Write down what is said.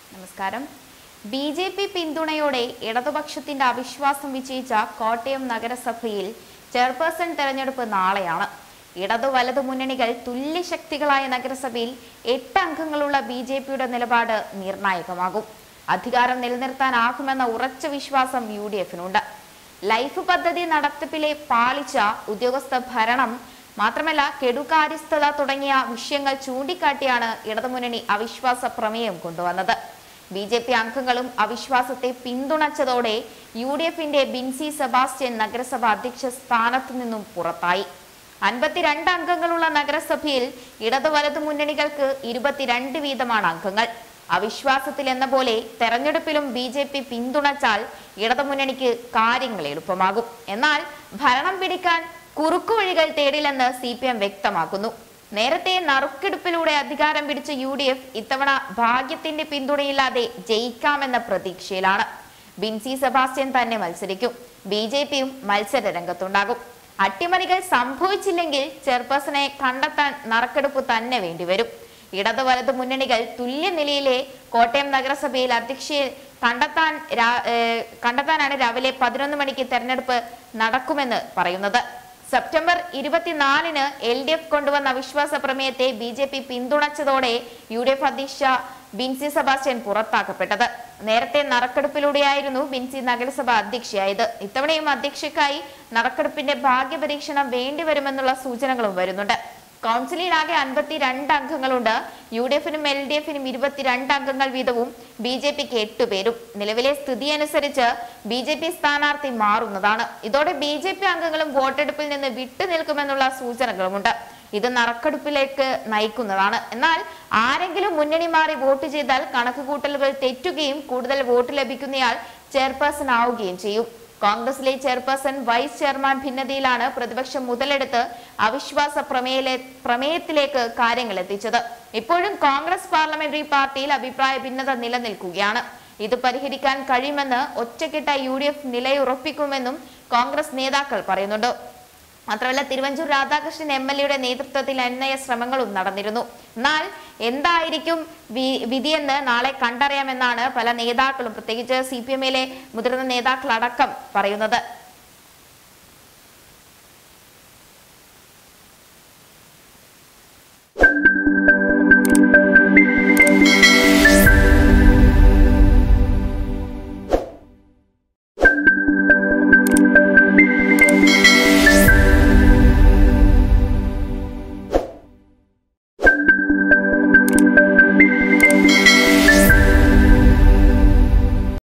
നമസ്കാരം B J P പിന്തുണയോടെ ഇടതുപക്ഷത്തിന്റെ അവിശ്വാസം വിജയിച്ച കോട്ടയം നഗരസഭയിൽ ചെയർപേഴ്സൺ തെരഞ്ഞെടുപ്പ് നാളെയാണ് ഇടതു വലതു മുന്നണികൾ തുല്യശക്തികളായ നഗരസഭയിൽ എട്ട് അംഗങ്ങളുള്ള ബി ജെ പിയുടെ നിലപാട് നിർണായകമാകും അധികാരം നിലനിർത്താനാകുമെന്ന ഉറച്ച വിശ്വാസം യു ഡി എഫിനുണ്ട് ലൈഫ് പദ്ധതി നടത്തിപ്പിലെ പാളിച്ച ഉദ്യോഗസ്ഥ ഭരണം മാത്രമല്ല കെടുകാര്യസ്ഥത തുടങ്ങിയ വിഷയങ്ങൾ ചൂണ്ടിക്കാട്ടിയാണ് ഇടതുമുന്നണി അവിശ്വാസ പ്രമേയം കൊണ്ടുവന്നത് ബി ജെ പി അംഗങ്ങളും അവിശ്വാസത്തെ പിന്തുണച്ചതോടെ യു ഡി എഫിന്റെ ബിൻസി സെബാസ്റ്റ്യൻ നഗരസഭ അധ്യക്ഷ സ്ഥാനത്തു നിന്നും പുറത്തായി അൻപത്തിരണ്ട് അംഗങ്ങളുള്ള നഗരസഭയിൽ ഇടതു വലതു മുന്നണികൾക്ക് ഇരുപത്തിരണ്ട് വീതമാണ് അംഗങ്ങൾ അവിശ്വാസത്തിൽ എന്ന പോലെ തെരഞ്ഞെടുപ്പിലും ബി ജെ പി പിന്തുണച്ചാൽ ഇടതുമുന്നണിക്ക് കാര്യങ്ങൾ എളുപ്പമാകും എന്നാൽ ഭരണം പിടിക്കാൻ കുറുക്കുവഴികൾ തേടില്ലെന്ന് സി പി എം വ്യക്തമാക്കുന്നു നേരത്തെ നറുക്കെടുപ്പിലൂടെ അധികാരം പിടിച്ച യു ഡി എഫ് ഇത്തവണ ഭാഗ്യത്തിന്റെ പിന്തുണയില്ലാതെ ജയിക്കാമെന്ന പ്രതീക്ഷയിലാണ് ബിൻസി സെബാസ്റ്റ്യൻ തന്നെ മത്സരിക്കും ബി ജെ പിയും മത്സര രംഗത്തുണ്ടാകും അട്ടിമറികൾ സംഭവിച്ചില്ലെങ്കിൽ ചെയർപേഴ്സണെ കണ്ടെത്താൻ നറുക്കെടുപ്പ് തന്നെ വേണ്ടിവരും ഇടതു വലതു മുന്നണികൾ തുല്യനിലയിലെ കോട്ടയം നഗരസഭയിൽ അധ്യക്ഷയെ കണ്ടെത്താൻ രാ- ഏഹ് കണ്ടെത്താനാണ് രാവിലെ പതിനൊന്ന് മണിക്ക് തെരഞ്ഞെടുപ്പ് നടക്കുമെന്ന് പറയുന്നത് സെപ്റ്റംബർ ഇരുപത്തിനാലിന് എൽ ഡി എഫ് കൊണ്ടുവന്ന അവിശ്വാസ പ്രമേയത്തെ ബി ജെ പി പിന്തുണച്ചതോടെ യു ഡി എഫ് അധ്യക്ഷ ബിൻസി സെബാസ്റ്റ്യൻ പുറത്താക്കപ്പെട്ടത് നേരത്തെ നറുക്കെടുപ്പിലൂടെയായിരുന്നു ബിൻസി നഗരസഭ അധ്യക്ഷയായത് ഇത്തവണയും അധ്യക്ഷയ്ക്കായി നറുക്കെടുപ്പിന്റെ ഭാഗ്യപരീക്ഷണം വേണ്ടിവരുമെന്നുള്ള സൂചനകളും വരുന്നുണ്ട് കൗൺസിലിൽ ആകെ അൻപത്തിരണ്ട് അംഗങ്ങളുണ്ട് യു ഡി എഫിനും എൽ ഡി എഫിനും ഇരുപത്തിരണ്ട് അംഗങ്ങൾ വീതവും ബി ജെ പിക്ക് എട്ടുപേരും നിലവിലെ സ്ഥിതി അനുസരിച്ച് ബി ജെ പി സ്ഥാനാർത്ഥി മാറുന്നതാണ് ഇതോടെ ബി ജെ പി അംഗങ്ങളും വോട്ടെടുപ്പിൽ നിന്ന് വിട്ടുനിൽക്കുമെന്നുള്ള സൂചനകളുമുണ്ട് ഇത് നറുക്കെടുപ്പിലേക്ക് നയിക്കുന്നതാണ് എന്നാൽ ആരെങ്കിലും മുന്നണി മാറി വോട്ട് ചെയ്താൽ കണക്കുകൂട്ടലുകൾ തെറ്റുകയും കൂടുതൽ വോട്ട് ലഭിക്കുന്നയാൾ ചെയർപേഴ്സൺ ആവുകയും ചെയ്യും കോൺഗ്രസിലെ ചെയർപേഴ്സൺ വൈസ് ചെയർമാൻ ഭിന്നതയിലാണ് പ്രതിപക്ഷം മുതലെടുത്ത് അവിശ്വാസ പ്രമേയിലെ പ്രമേയത്തിലേക്ക് കാര്യങ്ങൾ എത്തിച്ചത് ഇപ്പോഴും കോൺഗ്രസ് പാർലമെന്ററി പാർട്ടിയിൽ അഭിപ്രായ ഭിന്നത നിലനിൽക്കുകയാണ് ഇത് പരിഹരിക്കാൻ കഴിയുമെന്ന് ഒറ്റക്കെട്ട യു ഡി എഫ് നിലയുറപ്പിക്കുമെന്നും കോൺഗ്രസ് നേതാക്കൾ പറയുന്നുണ്ട് മാത്രമല്ല തിരുവഞ്ചൂർ രാധാകൃഷ്ണൻ എം എൽ എയുടെ നേതൃത്വത്തിൽ അന്വയ ശ്രമങ്ങളും നടന്നിരുന്നു എന്നാൽ എന്തായിരിക്കും വി- വിധിയെന്ന് നാളെ കണ്ടറിയാമെന്നാണ് പല നേതാക്കളും പ്രത്യേകിച്ച് സി പി എമ്മിലെ മുതിർന്ന നേതാക്കളടക്കം പറയുന്നത്